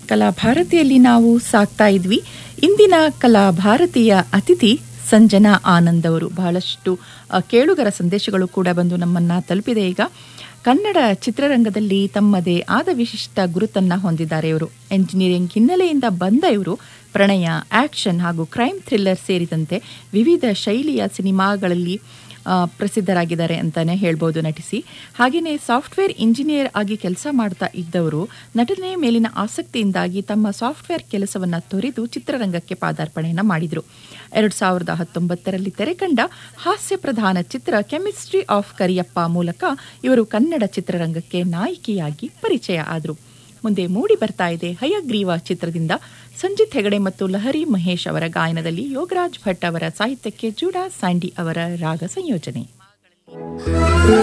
ಕಲಾಭಾರತಿಯಲ್ಲಿ ನಾವು ಸಾಕ್ತಾ ಇದ್ವಿ ಇಂದಿನ ಕಲಾಭಾರತಿಯ ಅತಿಥಿ ಸಂಜನಾ ಆನಂದ್ ಅವರು ಬಹಳಷ್ಟು ಆ, ಕೇಳುಗರ ಸಂದೇಶಗಳು ಕೂಡ ಬಂದು ನಮ್ಮನ್ನ ತಲುಪಿದೆ ಈಗ ಕನ್ನಡ ಚಿತ್ರರಂಗದಲ್ಲಿ ತಮ್ಮದೇ ಆದ ವಿಶಿಷ್ಟ ಗುರುತನ್ನ ಹೊಂದಿದ್ದಾರೆ ಇವರು ಎಂಜಿನಿಯರಿಂಗ್ ಹಿನ್ನೆಲೆಯಿಂದ ಬಂದ ಇವರು ಪ್ರಣಯ ಆಕ್ಷನ್ ಹಾಗೂ ಕ್ರೈಮ್ ಥ್ರಿಲ್ಲರ್ ಸೇರಿದಂತೆ ವಿವಿಧ ಶೈಲಿಯ ಸಿನಿಮಾಗಳಲ್ಲಿ ಆ, ಪ್ರಸಿದ್ಧರಾಗಿದ್ದಾರೆ ಅಂತಾನೆ ಹೇಳ್ಬೋದು ನಟಿಸಿ ಹಾಗೆಯೇ ಸಾಫ್ಟ್ವೇರ್ ಇಂಜಿನಿಯರ್ ಆಗಿ ಕೆಲಸ ಮಾಡ್ತಾ ಇದ್ದವರು ನಟನೆ ಮೇಲಿನ ಆಸಕ್ತಿಯಿಂದಾಗಿ ತಮ್ಮ ಸಾಫ್ಟ್ವೇರ್ ಕೆಲಸವನ್ನ ತೊರೆದು ಚಿತ್ರರಂಗಕ್ಕೆ ಪಾದಾರ್ಪಣೆಯನ್ನ ಮಾಡಿದರು ಎರಡು ಸಾವಿರದ ಹತ್ತೊಂಬತ್ತರಲ್ಲಿ ತೆರೆಕಂಡ ಹಾಸ್ಯ ಪ್ರಧಾನ ಚಿತ್ರ ಕೆಮಿಸ್ಟ್ರಿ ಆಫ್ ಕರಿಯಪ್ಪ ಮೂಲಕ ಇವರು ಕನ್ನಡ ಚಿತ್ರರಂಗಕ್ಕೆ ನಾಯಕಿಯಾಗಿ ಪರಿಚಯ ಆದರು ಮುಂದೆ ಮೂಡಿ ಬರ್ತಾ ಇದೆ ಹಯಗ್ರೀವ ಚಿತ್ರದಿಂದ ಸಂಜಿತ್ ಹೆಗಡೆ ಮತ್ತು ಲಹರಿ ಮಹೇಶ್ ಅವರ ಗಾಯನದಲ್ಲಿ ಯೋಗರಾಜ್ ಭಟ್ ಅವರ ಸಾಹಿತ್ಯಕ್ಕೆ ಜೂಡಾ ಸ್ಯಾಂಡಿ ಅವರ ರಾಗ ಸಂಯೋಜನೆ